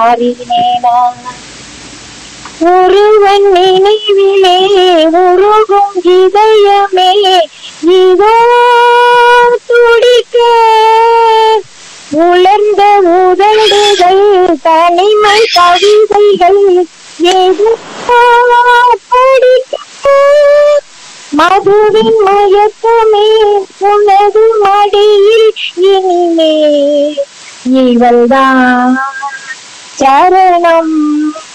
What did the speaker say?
மாறினேனா ஒருவன் நினைவிலே உருகும் இதயமே இதோ துடிக்க உலர்ந்த உதடுகள் தனிமை கவிதைகள் ஏதோ படிக்க மதுவின் மயக்கமே உனது மடியில் இனிமே இவள்தான் சரணம்